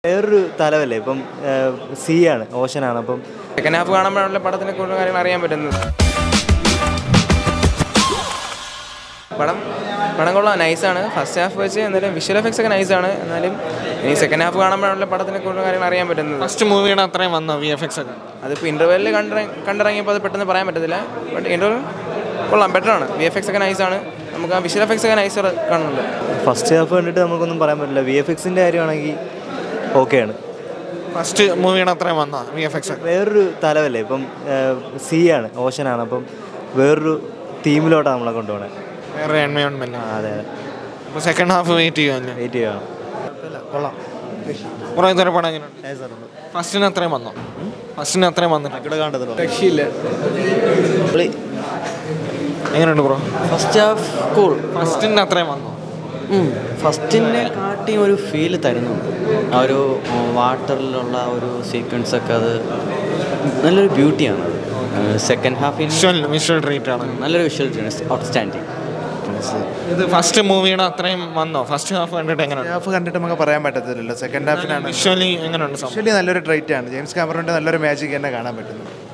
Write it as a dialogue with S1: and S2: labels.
S1: വേറൊരു തലമല്ലേ ഇപ്പം സീ ആണ് ഓഷനാണ് അപ്പം
S2: സെക്കൻഡ് ഹാഫ് കാണുമ്പോഴാണല്ലോ പടത്തിനെ കൂടുതൽ കാര്യങ്ങൾ അറിയാൻ പറ്റുന്നത് പടം പടം കൊള്ളാം നൈസാണ് ഫസ്റ്റ് ഹാഫ് വെച്ച് എന്നാലും വിഷ്വൽ എഫക്ട്സ് ഒക്കെ നൈസാണ് എന്നാലും ഇനി സെക്കൻഡ് ഹാഫ് കാണുമ്പോഴാണല്ലോ പടത്തിനെ കൂടുതൽ കാര്യങ്ങൾ അറിയാൻ പറ്റുന്നത്
S3: ഫസ്റ്റ് മൂവിയുടെ അത്രയും വന്നോ വി എഫ് എക്സ് ഒക്കെ
S2: അതിപ്പോൾ ഇൻ്റർവെല്ലിൽ കണ്ടിറ കണ്ടിറങ്ങിയപ്പോൾ അത് പെട്ടെന്ന് പറയാൻ പറ്റത്തില്ല ബട്ട് ഇൻ്റർവെൽ കൊള്ളാം ബെറ്ററാണ് വി എഫ് എക്സ് ഒക്കെ നൈസാണ് നമുക്ക് ആ വിഷ്വൽ എഫക്ട്സ് ഒക്കെ നൈസ് കാണുന്നുണ്ട്
S1: ഫസ്റ്റ് ഹാഫ് കണ്ടിട്ട് നമുക്കൊന്നും പറയാൻ പറ്റില്ല വി എഫ് എക്സിൻ്റെ കാര്യമാണെങ്കിൽ ഓക്കെയാണ്
S3: ഫസ്റ്റ് മൂവിയുടെ അത്രയും വന്നോ വി എഫ് എക്സ് ഒക്കെ
S1: വേറൊരു തലമല്ലേ ഇപ്പം സീ ആണ് ഓഷനാണ് അപ്പം വേറൊരു തീമിലോട്ടാണ് നമ്മളെ കൊണ്ടുപോകണേ
S3: വേറെ എൻവയോൺമെന്റ്
S1: ആ അതെ അതെ
S3: അപ്പോൾ സെക്കൻഡ് ഹാഫ് വെയിറ്റ് ചെയ്യുമല്ലേ
S1: വെയിറ്റ് ചെയ്യുകയാണ് കൊള്ളാം
S3: കുറേ തരം പടം എങ്ങനെയുണ്ട് ഫസ്റ്റിന് അത്രയും വന്നോ ഫസ്റ്റിന് അത്രയും വന്നിട്ട്
S1: ഇവിടെ കണ്ടതല്ലോ
S3: എങ്ങനെയുണ്ട് ബ്രോ
S4: ഫസ്റ്റ് ഹാഫ് കൂൾ
S3: ഫസ്റ്റിന് അത്രയും വന്നോ
S4: ഫസ്റ്റിനെ കാട്ടി ഒരു ഫീല് തരുന്നുണ്ട് ആ ഒരു വാട്ടറിലുള്ള ഒരു സീക്വൻസ് ഒക്കെ അത് നല്ലൊരു ബ്യൂട്ടിയാണ് സെക്കൻഡ് ഹാഫിൽ
S3: വിഷ്വൽ വിഷ്വൽ ട്രീറ്റ് ആണ്
S4: നല്ലൊരു വിഷ്വൽ ഔട്ട്സ്റ്റാൻഡിങ്
S3: ഇത് ഫസ്റ്റ് മൂവിയുടെ അത്രയും വന്നോ ഫസ്റ്റ് ഹാഫ് കണ്ടിട്ട് എങ്ങനെയുണ്ട്
S5: ഹാഫ് കണ്ടിട്ട് നമുക്ക് പറയാൻ പറ്റത്തില്ലല്ലോ സെക്കൻഡ് ഹാഫിനാണ്
S3: വിഷ്വലി എങ്ങനെയുണ്ട് സംഭവം
S5: ആക്ച്വലി നല്ലൊരു ട്രൈറ്റ് ആണ് ജെയിംസ് കാമറോന്റെ നല്ലൊരു മാജിക് തന്നെ കാണാൻ പറ്റുന്നു